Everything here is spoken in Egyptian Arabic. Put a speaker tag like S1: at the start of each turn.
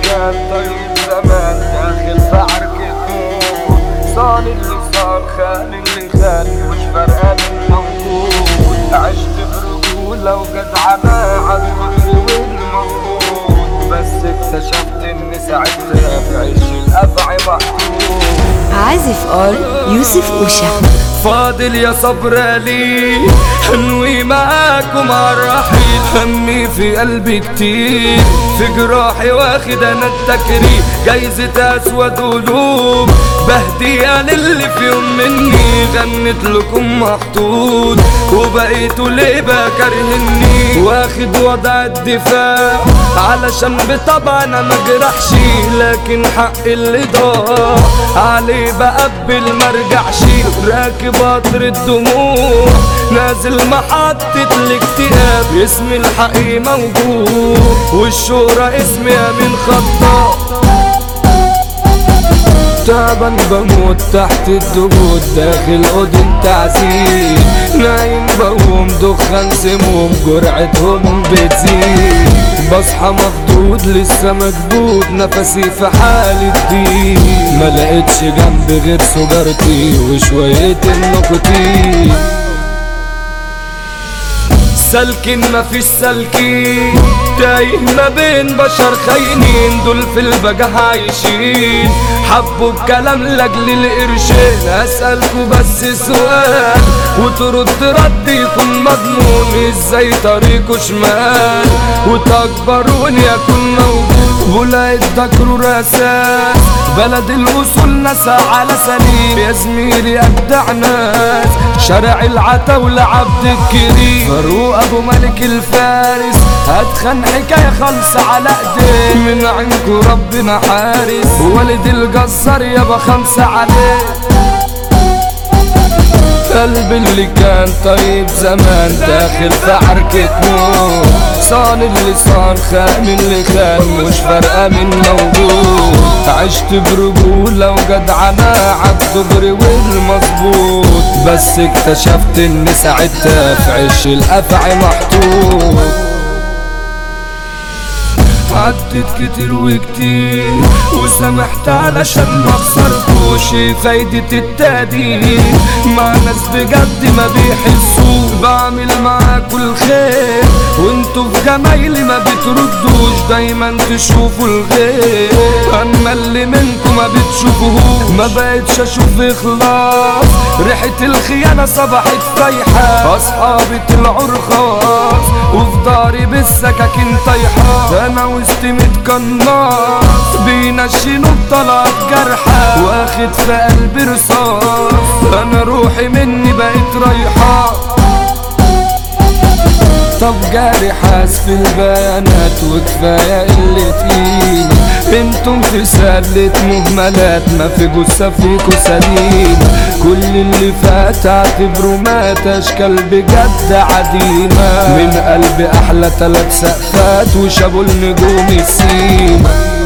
S1: كان طيب زمان داخل في عركته صان اللي صار خان اللي خان مش فرقان الموجود عشت برجولة وجدعنة عالفخر والمفروض بس اكتشفت ان ساعتها في عيش الافعى محطوط
S2: عازف اول يوسف اوشا
S1: فاضل يا صبر لي انوي معاكم عالرحيل همي في قلبي كتير في جراحي واخد انا التكريم جايزة اسود قلوب بهدية للي في يوم مني غنت لكم محطوط وبقيتوا ليه بقى كارهني واخد وضع الدفاع علشان بطبع انا ما جرحش لكن حق اللي ضاع عليه بقبل مرجعش راكب قطر الدموع نازل محطة الاكتئاب اسم الحقيقي موجود والشهرة اسمي امين خطاب تعبان بموت تحت الضغوط داخل أوضة تعذيب نايم بقوم دخان سموم جرعتهم بتزيد بصحى مخضوض لسه مكبوت نفسي في حالة ضيق ما لقيتش جنبي غير سجارتي وشوية النيكوتين سالكين مفيش سالكين تايه ما بين بشر خاينين دول في البجاح عايشين حبوا بكلام لاجل القرشين اسالكوا بس سؤال وترد رد يكون مضمون ازاي طريقه شمال وتكبرون يكون موجود ولا يتذكروا راسات بلد الوصول ناس على سليم يا زميلي ابدع ناس شارع العتاولة عبد الكريم فاروق ابو ملك الفارس هتخن حكاية خالصة على ايديه من عندكو ربنا حارس والد الجزار يابا خمسة عليه قلب اللي كان طيب زمان داخل في عركة موت صان اللي صان خان اللي خان مش فارقة من موجود عشت برجولة وجدعنة عالدغري والمظبوط بس اكتشفت ان ساعتها في عش الافعى محطوط عدت كتير وكتير وسامحت علشان ما خسرتوش فايدة التقدير مع ناس بجد ما بيحسوا بعمل معاكوا الخير وانتوا في جمايلي ما بتردوش دايما تشوفوا الغير اما اللي منكم ما بتشوفوهوش ما بقتش اشوف اخلاص ريحة الخيانة صبحت فايحة اصحابي طلعوا رخاص وفي داري بالسكاكين طايحة انا وسط متقناص بينشنوا بطلعت جرحة واخد في قلبي رصاص انا روحي مني بقت رايحة طب جاري حاس في البيانات وكفاية قلة قيمة انتم في سلة مهملات ما في جثة فيكوا سليمة كل اللي فات اعتبره مات اشكال بجد عديمة من قلبي احلى تلات سقفات وشابوا النجوم السيمة